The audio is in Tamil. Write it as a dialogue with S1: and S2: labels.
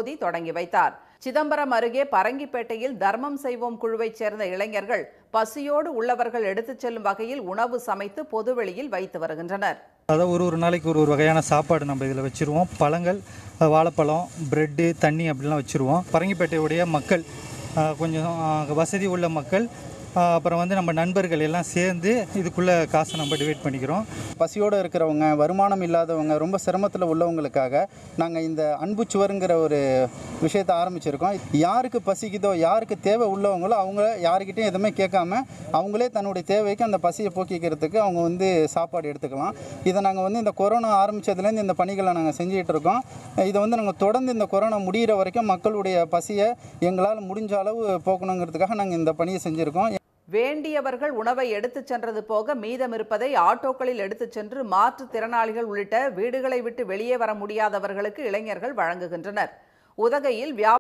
S1: மோடி தொடங்கி வைத்தார் சிதம்பரம் அருகே பரங்கிப்பேட்டையில் தர்மம் செய்வோம் குழுவைச் சேர்ந்த இளைஞர்கள் பசியோடு உள்ளவர்கள் எடுத்துச் செல்லும் வகையில் உணவு சமைத்து பொதுவெளியில் வைத்து வருகின்றனர்
S2: அதாவது ஒரு ஒரு நாளைக்கு ஒரு ஒரு வகையான சாப்பாடு நம்ம இதில் வச்சுருவோம் பழங்கள் அஹ், வாழைப்பழம் பிரெட்டு தண்ணி அப்படிலாம் வச்சுருவோம் பரங்கிப்பேட்டையுடைய மக்கள் அஹ், கொஞ்சம் அஹ், வசதி உள்ள மக்கள் அஹ், அப்புறம் வந்து நம்ம நண்பர்கள் எல்லாம் சேர்ந்து இதுக்குள்ளே காசை நம்ம டிவைட் பண்ணிக்கிறோம்
S3: பசியோடு இருக்கிறவங்க வருமானம் இல்லாதவங்க ரொம்ப சிரமத்தில் உள்ளவங்களுக்காக நாங்கள் இந்த அன்பு சுவருங்கிற ஒரு விஷயத்தை ஆரம்பிச்சிருக்கோம் யாருக்கு பசிக்குதோ யாருக்கு தேவை உள்ளவங்களோ அவங்க யாருக்கிட்டையும் எதுவுமே கேட்காம அவங்களே தன்னுடைய தேவைக்கு அந்த பசியை போக்கிக்கிறதுக்கு அவங்க வந்து சாப்பாடு எடுத்துக்கலாம் இதை நாங்கள் வந்து இந்த கொரோனா ஆரம்பித்ததுலேருந்து இந்த பணிகளை நாங்கள் செஞ்சுக்கிட்டு இருக்கோம் இதை வந்து நாங்கள் தொடர்ந்து இந்த கொரோனா முடிகிற வரைக்கும் மக்களுடைய பசியை எங்களால் முடிஞ்ச அளவு போக்கணுங்கிறதுக்காக நாங்கள் இந்த பணியை செஞ்சுருக்கோம்
S1: வேண்டியவர்கள் உணவை எடுத்துச் சென்றது போக மீதம் இருப்பதை ஆட்டோக்களில் எடுத்துச் சென்று மாற்றுத்திறனாளிகள் உள்ளிட்ட வீடுகளை விட்டு வெளியே வர முடியாதவர்களுக்கு இளைஞர்கள் வழங்குகின்றனர் உதகையில் வியா